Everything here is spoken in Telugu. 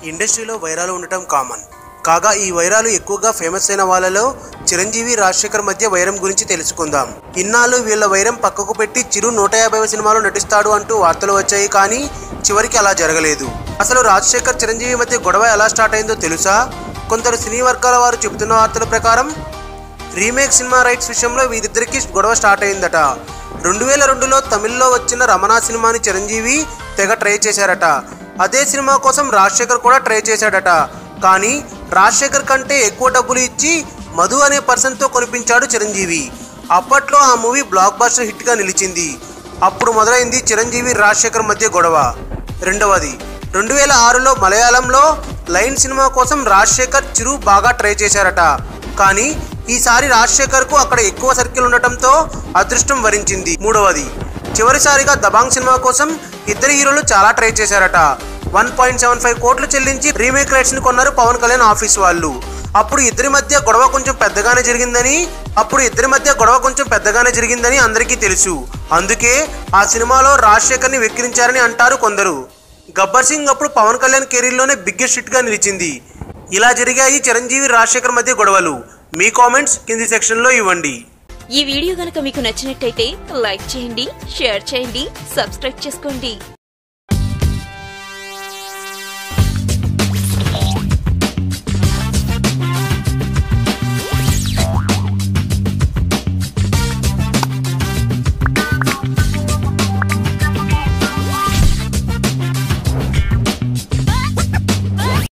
ఇండస్ట్రీలో వైరాలు ఉండటం కామన్ కాగా ఈ వైరాలు ఎక్కువగా ఫేమస్ అయిన వాళ్ళలో చిరంజీవి రాజశేఖర్ మధ్య వైరం గురించి తెలుసుకుందాం ఇన్నాళ్ళు వీళ్ళ వైరం పక్కకు పెట్టి చిరు నూట యాభైవ సినిమాలో నటిస్తాడు అంటూ వార్తలు వచ్చాయి కానీ చివరికి అలా జరగలేదు అసలు రాజశేఖర్ చిరంజీవి మధ్య గొడవ ఎలా స్టార్ట్ అయిందో తెలుసా కొందరు సినీ వర్గాల వారు చెబుతున్న వార్తల ప్రకారం రీమేక్ సినిమా రైట్స్ విషయంలో వీరిద్దరికి గొడవ స్టార్ట్ అయిందట రెండు వేల రెండులో తమిళ్లో వచ్చిన రమణ సినిమాని చిరంజీవి తెగ ట్రై చేశారట అదే సినిమా కోసం రాజశేఖర్ కూడా ట్రై చేశాడట కానీ రాజశేఖర్ కంటే ఎక్కువ డబ్బులు ఇచ్చి మధు అనే పర్సన్తో కొనిపించాడు చిరంజీవి అప్పట్లో ఆ మూవీ బ్లాక్ బాస్టర్ హిట్గా నిలిచింది అప్పుడు మొదలైంది చిరంజీవి రాజశేఖర్ మధ్య గొడవ రెండవది రెండు వేల ఆరులో మలయాళంలో లైన్ సినిమా కోసం రాజశేఖర్ చిరు బాగా ట్రై చేశారట కానీ ఈసారి రాజశేఖర్ కు అక్కడ ఎక్కువ సర్కిల్ ఉండటంతో అదృష్టం వరించింది మూడవది చివరిసారిగా దబాంగ్ సినిమా కోసం ఇద్దరు హీరోలు చాలా ట్రై చేశారట వన్ పాయింట్ సెవెన్ ఫైవ్ కోట్లు చెల్లించి రీమేక్ రైట్స్ ని కొన్నారు పవన్ కళ్యాణ్ ఆఫీస్ వాళ్ళు అప్పుడు ఇద్దరి మధ్య గొడవ కొంచెం పెద్దగానే జరిగిందని అప్పుడు ఇద్దరి మధ్య గొడవ కొంచెం పెద్దగానే జరిగిందని అందరికీ తెలుసు అందుకే ఆ సినిమాలో రాజశేఖర్ ని వెక్కిరించారని అంటారు కొందరు గబ్బర్ సింగ్ అప్పుడు పవన్ కళ్యాణ్ కెరీర్లోనే బిగ్గెస్ట్ హిట్ గా నిలిచింది ఇలా జరిగాయి చిరంజీవి రాజశేఖర్ మధ్య గొడవలు మీ కామెంట్స్ కింది సెక్షన్లో ఇవ్వండి ఈ వీడియో గనక మీకు నచ్చినట్టయితే లైక్ చేయండి షేర్ చేయండి సబ్స్క్రైబ్ చేసుకోండి